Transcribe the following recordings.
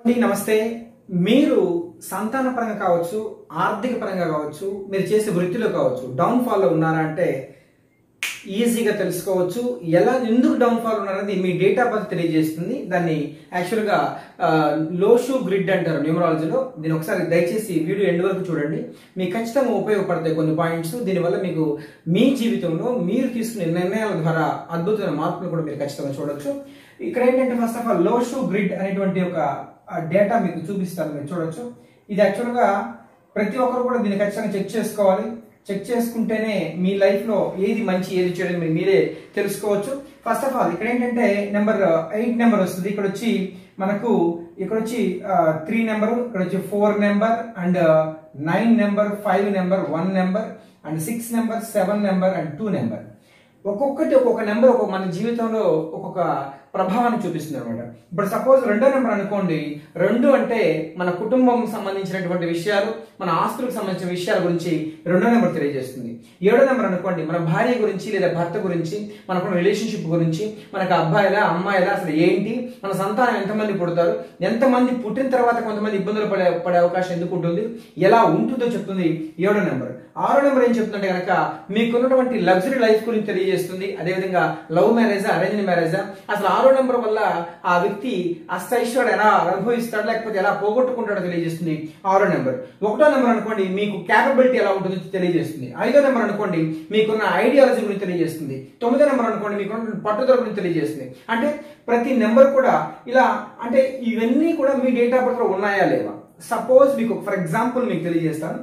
అండి, నమస్తే మీరు సంతాన పరంగా కావచ్చు ఆర్థిక పరంగా కావచ్చు మీరు చేసే వృత్తిలో కావచ్చు డౌన్ ఫాల్ లో ఉన్నారా అంటే ఈజీగా తెలుసుకోవచ్చు ఎలా ఎందుకు డౌన్ ఫాల్ ఉన్నారనేది మీ డేట్ ఆఫ్ బర్త్ తెలియజేస్తుంది దాన్ని యాక్చువల్గా లోషు గ్రిడ్ అంటారు న్యూమరాలజీలో దీని ఒకసారి దయచేసి వీడియో ఎండ్ వరకు చూడండి మీకు ఖచ్చితంగా ఉపయోగపడతాయి కొన్ని పాయింట్స్ దీనివల్ల మీకు మీ జీవితంలో మీరు తీసుకునే నిర్ణయాల ద్వారా అద్భుతమైన మార్పులు కూడా మీరు ఖచ్చితంగా చూడొచ్చు ఇక్కడ ఏంటంటే first of all Lo Shu grid అనేటువంటి ఒక డేటా మీకు చూపిస్తాను మీరు చూడొచ్చు ఇది యాక్చువల్గా ప్రతి ఒక్కరు కూడా దీన్ని ఖచ్చితంగా చెక్ చేసుకోవాలి చెక్ చేసుకుంటేనే మీ లైఫ్ లో ఏది మంచి ఏది చెడు మీరు మీరే తెలుసుకోవచ్చు ఫస్ట్ ఆఫ్ ఆల్ ఇక్కడ ఏంటంటే నెంబర్ ఎయిట్ నెంబర్ వస్తుంది ఇక్కడ వచ్చి మనకు ఇక్కడ వచ్చి త్రీ నెంబర్ ఇక్కడ వచ్చి four number and nine number five number one number and six number seven number and two number ఒక్కొక్కటి ఒక్కొక్క నెంబర్ ఒక్కొక్క మన జీవితంలో ఒక్కొక్క ప్రభావాన్ని చూపిస్తుంది అనమాట ఇప్పుడు సపోజ్ రెండో నెంబర్ అనుకోండి రెండు అంటే మన కుటుంబం సంబంధించినటువంటి విషయాలు మన ఆస్తులకు సంబంధించిన విషయాల గురించి రెండో నెంబర్ తెలియజేస్తుంది ఏడో నెంబర్ అనుకోండి మన భార్య గురించి లేదా భర్త గురించి మనకున్న రిలేషన్షిప్ గురించి మనకు అబ్బాయిలా అమ్మాయిలా అసలు ఏంటి మన సంతానం ఎంతమంది పుడతారు ఎంతమంది పుట్టిన తర్వాత కొంతమంది ఇబ్బందులు పడే పడే అవకాశం ఎందుకు ఉంటుంది ఎలా ఉంటుందో చెప్తుంది ఏడో నెంబర్ ఆరో నెంబర్ ఏం చెప్తుందంటే కనుక మీకున్నటువంటి లగ్జరీ లైఫ్ గురించి తెలియజేస్తుంది అదేవిధంగా లవ్ మ్యారేజా అరేంజ్ మ్యారేజా అసలు ఆరో నెంబర్ వల్ల ఆ వ్యక్తి అష్టైశ్వర్యం ఎలా అనుభవిస్తాడు లేకపోతే ఎలా పోగొట్టుకుంటాడో తెలియజేస్తుంది ఆరో నెంబర్ ఒకటో నెంబర్ అనుకోండి మీకు క్యాపబిలిటీ ఎలా ఉంటుందో తెలియజేస్తుంది ఐదో నెంబర్ అనుకోండి మీకున్న ఐడియాలజీ గురించి తెలియజేస్తుంది తొమ్మిదో నెంబర్ అనుకోండి మీకున్న పట్టుదల గురించి తెలియజేస్తుంది అంటే ప్రతి నెంబర్ కూడా ఇలా అంటే ఇవన్నీ కూడా మీ డేట్ ఆఫ్ బర్త్ లో ఉన్నాయా లేవా సపోజ్ మీకు ఫర్ ఎగ్జాంపుల్ మీకు తెలియజేస్తాను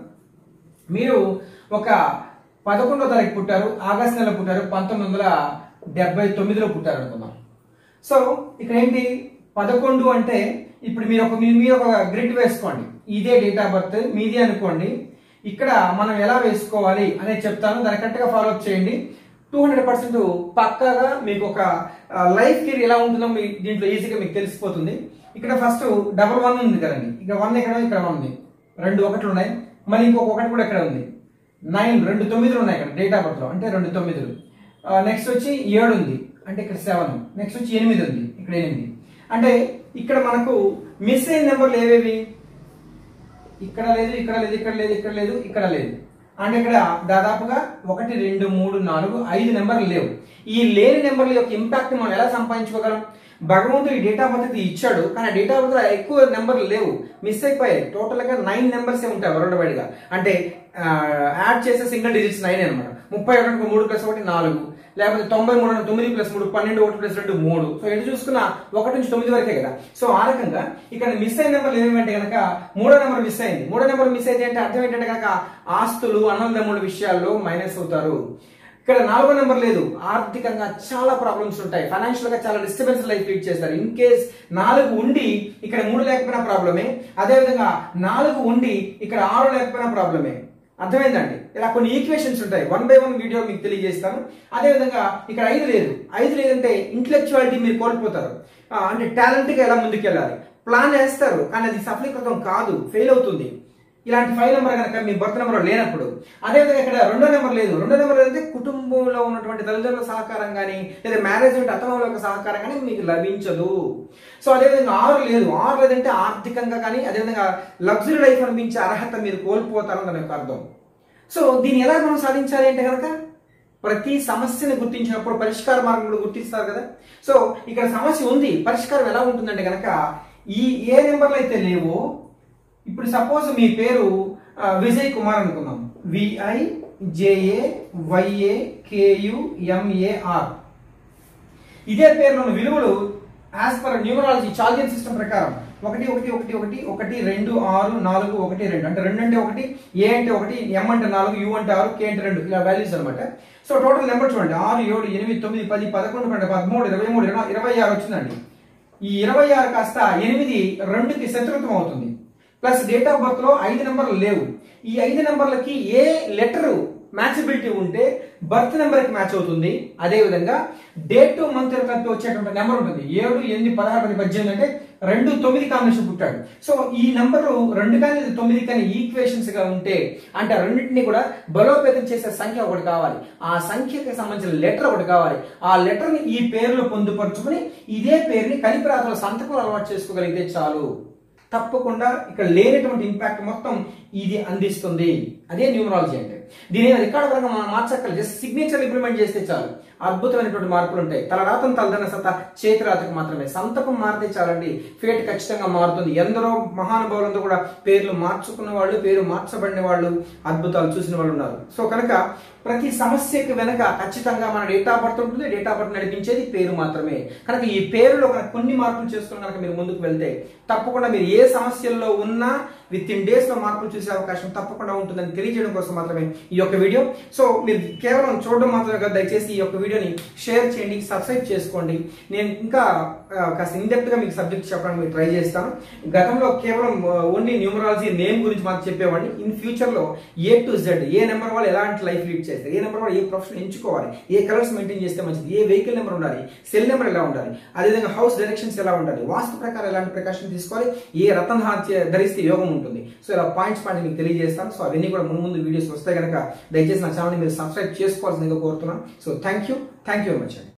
మీరు ఒక పదకొండో తారీఖు పుట్టారు ఆగస్ట్ నెల పుట్టారు పంతొమ్మిది వందల డెబ్బై తొమ్మిదిలో పుట్టారు అనుకుందాం సో ఇక్కడ ఏంటి పదకొండు అంటే ఇప్పుడు మీరు ఒక మీ- మీరు ఒక గ్రిడ్ వేసుకోండి ఇదే డేట్ ఆఫ్ బర్త్ మీది అనుకోండి ఇక్కడ మనం ఎలా వేసుకోవాలి అనేది చెప్తాను దాని కరెక్ట్గా ఫాలో అప్ చేయండి టూ హండ్రెడ్ పర్సెంట్ పక్కాగా మీకు ఒక లైఫ్ కెరీర్ ఎలా ఉంటుందో మీ దీంట్లో ఈజీగా మీకు తెలిసిపోతుంది ఇక్కడ ఫస్ట్ డబల్ వన్ ఉంది కదండి ఇక్కడ వన్ ఎక్కడ ఇక్కడ వన్ ఉంది రెండు ఒకట్లు ఉన్నాయి మళ్ళీ ఇంకొక ఒకటి కూడా ఇక్కడ ఉంది నైన్ రెండు తొమ్మిదిలు ఉన్నాయి ఇక్కడ డేట్ ఆఫ్ బర్త్ లో అంటే రెండు తొమ్మిదిలు నెక్స్ట్ వచ్చి ఏడు ఉంది అంటే ఇక్కడ సెవెన్ నెక్స్ట్ వచ్చి ఎనిమిది ఉంది ఇక్కడ ఎనిమిది అంటే ఇక్కడ మనకు మిస్ అయిన నెంబర్లు ఏవేవి ఇక్కడ లేదు ఇక్కడ లేదు ఇక్కడ లేదు ఇక్కడ లేదు ఇక్కడ లేదు అంటే ఇక్కడ దాదాపుగా ఒకటి రెండు మూడు నాలుగు ఐదు నెంబర్లు లేవు ఈ లేని నెంబర్ల యొక్క ఇంపాక్ట్ మనం ఎలా సంపాదించుకోగలం భగవంతుడు ఈ డేటా ఆఫ్ బర్త్ ఇచ్చాడు కానీ ఆ డేటా ఆఫ్ బర్త్ ఎక్కువ నెంబర్లు లేవు మిస్ అయిపోయాయి టోటల్ గా నైన్ నెంబర్స్ ఉంటాయి వరల్డ్ వైడ్ గా అంటే యాడ్ చేసే సింగిల్ డిజిట్స్ నైన్ అనమాట ముప్పై ఒకటి మూడు ప్లస్ ఒకటి నాలుగు లేకపోతే తొంభై మూడు అంటే తొమ్మిది ప్లస్ మూడు పన్నెండు ఒకటి ప్లస్ రెండు మూడు సో ఎటు చూసుకున్న ఒకటి నుంచి తొమ్మిది వరకే కదా సో ఆ రకంగా ఇక్కడ మిస్ అయిన నెంబర్లు ఏమేమంటే కనుక మూడో నెంబర్ మిస్ అయింది మూడో నెంబర్ మిస్ అయితే అంటే అర్థం ఏంటంటే కనుక ఆస్తులు అన్నదమ్ముల విషయాల్లో మైనస్ అవుతారు ఇక్కడ నాలుగో నెంబర్ లేదు ఆర్థికంగా చాలా ప్రాబ్లమ్స్ ఉంటాయి ఫైనాన్షియల్ గా చాలా డిస్టర్బెన్స్ లైఫ్ లీడ్ చేస్తారు ఇన్ కేస్ నాలుగు ఉండి ఇక్కడ మూడు లేకపోయినా ప్రాబ్లమే అదేవిధంగా నాలుగు ఉండి ఇక్కడ ఆరు లేకపోయినా ప్రాబ్లమే అర్థమైందండి ఇలా కొన్ని ఈక్వేషన్స్ ఉంటాయి వన్ బై వన్ వీడియో మీకు తెలియజేస్తాను అదేవిధంగా ఇక్కడ ఐదు లేదు ఐదు లేదంటే ఇంటలెక్చువాలిటీ మీరు కోల్పోతారు ఆ, అంటే టాలెంట్ గా ఎలా ముందుకెళ్ళాలి ప్లాన్ వేస్తారు కానీ అది సఫలీకృతం కాదు ఫెయిల్ అవుతుంది ఇలాంటి ఫైవ్ నెంబర్ కనుక మీ బర్త్ నెంబర్ లేనప్పుడు అదేవిధంగా ఇక్కడ రెండో నెంబర్ లేదు రెండో నెంబర్ అయితే కుటుంబంలో ఉన్నటువంటి తల్లిదండ్రుల సహకారం కానీ లేదా మ్యారేజ్ ఉంటే అత్తమామల యొక్క సహకారం కానీ మీకు లభించదు సో అదేవిధంగా ఆరు లేదు ఆరు లేదంటే ఆర్థికంగా కానీ అదేవిధంగా లగ్జరీ లైఫ్ అనిపించే అర్హత మీరు కోల్పోతారని దాని యొక్క అర్థం సో దీన్ని ఎలా మనం సాధించాలి అంటే కనుక ప్రతి సమస్యని గుర్తించినప్పుడు పరిష్కార మార్గంలో గుర్తిస్తారు కదా సో ఇక్కడ సమస్య ఉంది పరిష్కారం ఎలా ఉంటుందంటే కనుక ఈ ఏ నెంబర్లు అయితే లేవో ఇప్పుడు సపోజ్ మీ పేరు ఆ, విజయ్ కుమార్ అనుకుందాం V I J A Y A K U M A R ఇదే పేరులోని విలువలు as per numerology Chaldean system ప్రకారం ఒకటి ఒకటి ఒకటి ఒకటి ఒకటి రెండు ఆరు నాలుగు ఒకటి రెండు అంటే రెండు అంటే ఒకటి ఏ అంటే ఒకటి ఎం అంటే నాలుగు యు అంటే ఆరు కే అంటే రెండు ఇలా వాల్యూస్ అనమాట సో టోటల్ నెంబర్ చూడండి ఆరు ఏడు ఎనిమిది తొమ్మిది పది పదకొండు పన్నెండు పదమూడు ఇరవై మూడు ఇరవై ఇరవై ఆరు వచ్చిందండి ఈ ఇరవై ఆరు కాస్త ఎనిమిది రెండుకి శత్రుత్వం అవుతుంది ప్లస్ డేట్ ఆఫ్ బర్త్ లో ఐదు నెంబర్లు లేవు ఈ ఐదు నెంబర్లకి ఏ లెటర్ మ్యాచబిలిటీ ఉంటే బర్త్ నెంబర్ కి మ్యాచ్ అవుతుంది అదే విధంగా డేట్ టు మంత్ కలిపి వచ్చేటువంటి నెంబర్ ఉంటుంది ఏడు ఎనిమిది పదహారు పది పద్దెనిమిది అంటే రెండు తొమ్మిది కాంబినేషన్ పుట్టాడు సో ఈ నంబరు రెండు కానీ లేదా తొమ్మిది కానీ ఈక్వేషన్స్ గా ఉంటే అంటే ఆ రెండింటిని కూడా బలోపేతం చేసే సంఖ్య ఒకటి కావాలి ఆ సంఖ్యకి సంబంధించిన లెటర్ ఒకటి కావాలి ఆ లెటర్ ని ఈ పేరులో పొందుపరుచుకుని ఇదే పేరుని కలిపి రాత్రుల సంతకం అలవాటు చేసుకోగలిగితే చాలు తప్పకుండా ఇక్కడ లేనటువంటి ఇంపాక్ట్ మొత్తం ఇది అందిస్తుంది అదే న్యూమరాలజీ అంటే దీని రికార్డు పరంగా మనం మార్చక్కర్లేదు జస్ట్ సిగ్నేచర్ ఇంప్లిమెంట్ చేస్తే చాలు అద్భుతమైనటువంటి మార్పులు ఉంటాయి తలరాతం తలదన సత చేతి రాతకు మాత్రమే సంతకం మారితే చాలండి ఫేట్ ఖచ్చితంగా మారుతుంది ఎందరో మహానుభావులంతో కూడా పేర్లు మార్చుకున్న వాళ్ళు పేరు మార్చబడిన వాళ్ళు అద్భుతాలు చూసిన వాళ్ళు ఉన్నారు సో కనుక ప్రతి సమస్యకి వెనక ఖచ్చితంగా మన డేట్ ఆఫ్ బర్త్ ఉంటుంది డేట్ ఆఫ్ బర్త్ నడిపించేది పేరు మాత్రమే కనుక ఈ పేరులో కనుక కొన్ని మార్పులు చేసుకుని కనుక మీరు ముందుకు వెళ్తే తప్పకుండా మీరు ఏ సమస్యల్లో ఉన్నా విత్ ఇన్ డేస్ లో మార్పులు చూసే అవకాశం తప్పకుండా ఉంటుందని తెలియజేయడం కోసం మాత్రమే ఈ యొక్క వీడియో సో మీరు కేవలం చూడడం మాత్రమే కాదు దయచేసి ఈ యొక్క వీడియోని షేర్ చేయండి సబ్స్క్రైబ్ చేసుకోండి నేను ఇంకా ఆ, కాస్త ఇన్డెప్త్ గా మీకు సబ్జెక్ట్ చెప్పడానికి మీకు ట్రై చేస్తాను గతంలో కేవలం ఓన్లీ న్యూమరాలజీ నేమ్ గురించి మాకు చెప్పేవాడిని ఇన్ ఫ్యూచర్ లో ఏ టు జెడ్ ఏ నెంబర్ వాళ్ళు ఎలాంటి లైఫ్ లీడ్ చేస్తారు ఏ నెంబర్ వాళ్ళు ఏ ప్రొఫెషన్ ఎంచుకోవాలి ఏ కలర్స్ మెయింటైన్ చేస్తే మంచిది ఏ వెహికల్ నెంబర్ ఉండాలి సెల్ నెంబర్ ఎలా ఉండాలి అదేవిధంగా హౌస్ డైరెక్షన్స్ ఎలా ఉండాలి వాస్తు ప్రకారం ఎలాంటి ప్రికాషన్ తీసుకోవాలి ఏ రతన్ ధరిస్తే యోగం ఉంటుంది సో ఇలా పాయింట్స్ పాయింట్ మీకు తెలియజేస్తాను సో అవన్నీ కూడా ముందు ముందు వీడియోస్ వస్తాయి కనుక దయచేసి నా ఛానల్ మీరు సబ్స్క్రైబ్ చేసుకోవాల్సిందిగా కోరుతున్నాను so thank you thank you very much అండి